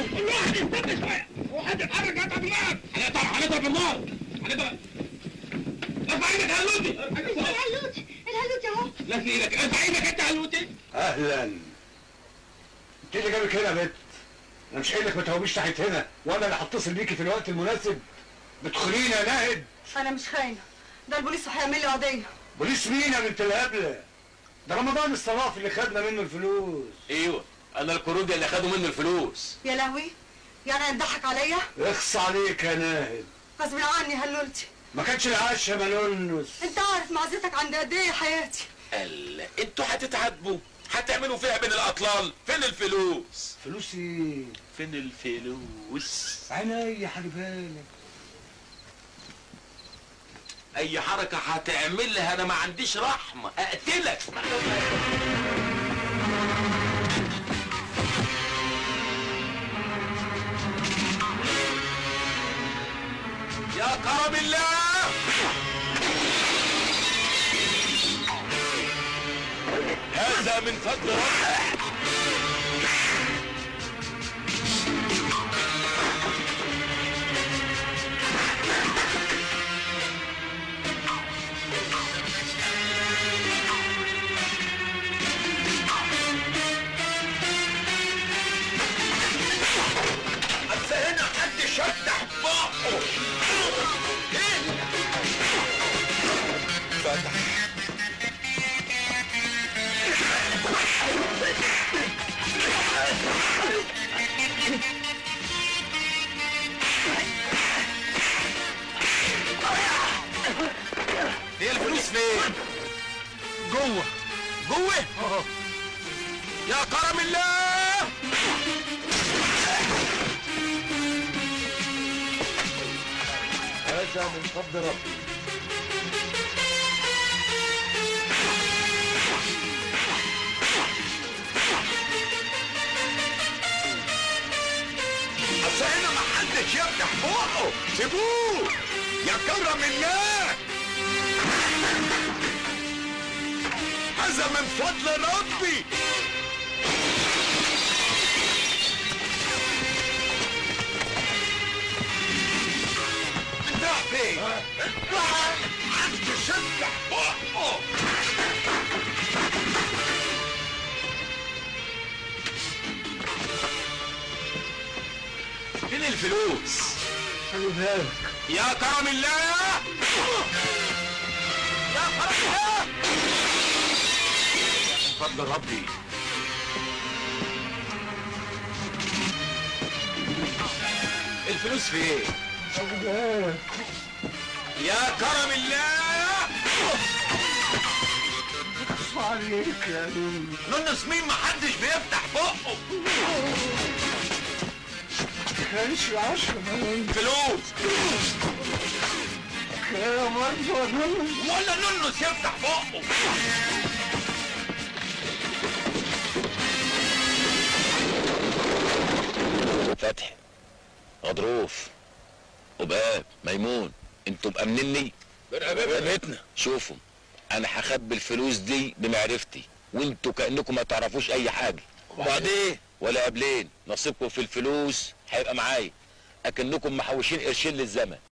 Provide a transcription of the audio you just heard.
كل واحد يستنى شويه وحد يتحرك هات النار هنقطع هنضرب النار هنضرب ارفع ايدك يا هلوتي الهلوت الهلوت اهو لا في ايدك ارفع ايدك انت يا هلوتي اهلا انت اللي جابك هنا يا بنت انا مش قايل لك ما تهوبيش ناحيه هنا وانا اللي هتصل بيكي في الوقت المناسب بتخليني يا ناهد انا مش خاينه ده البوليس هيعمل لي قضيه بوليس مين يا بنت الهبله ده رمضان الصراف اللي خدنا منه الفلوس ايوه انا الكروجي اللي خدوا منه الفلوس يا لهوي يعني هتضحك عليا اخص عليك يا ناهد غصب عني هلولتي ما كانش العاش يا منونس انت عارف معزتك عند قد ايه يا حياتي قال انتوا هتتعاتبوا هتعملوا فيها بين الاطلال فين الفلوس فلوس ايه فين الفلوس عينيا خلي بالك اي حركة هتعملها انا ما عنديش رحمة اقتلك يا كرم الله هذا من فضل ربك بس هنا حد شفتح بقه ايه فتح هي الفلوس فين؟ جوه جوه؟ يا كرم الله هذا من فضل ربي بس هنا ما حدش يفتح بقه سيبوه يا كرم الله هذا من فضل ربي اطلع فين؟ اطلع محدش يفتح بقه فين الفلوس؟ خلي بالك يا كرم الله يا كرم الله من فضل ربي الفلوس فين؟ خلي بالك يا كرم الله اخص عليك يا نونس نونس مين محدش بيفتح بقه كانش العشرة منونس فلوس يا برضه يا نونس ولا نونس يفتح بقه فتحي غضروف وباب ميمون انتوا مأمنني بيتنا شوفوا انا هخبي الفلوس دي بمعرفتي وانتوا كأنكم ما تعرفوش اي حاجة وبعدين ولا قبلين نصيبكم في الفلوس هيبقى معايا اكنكم محوشين قرشين للزمن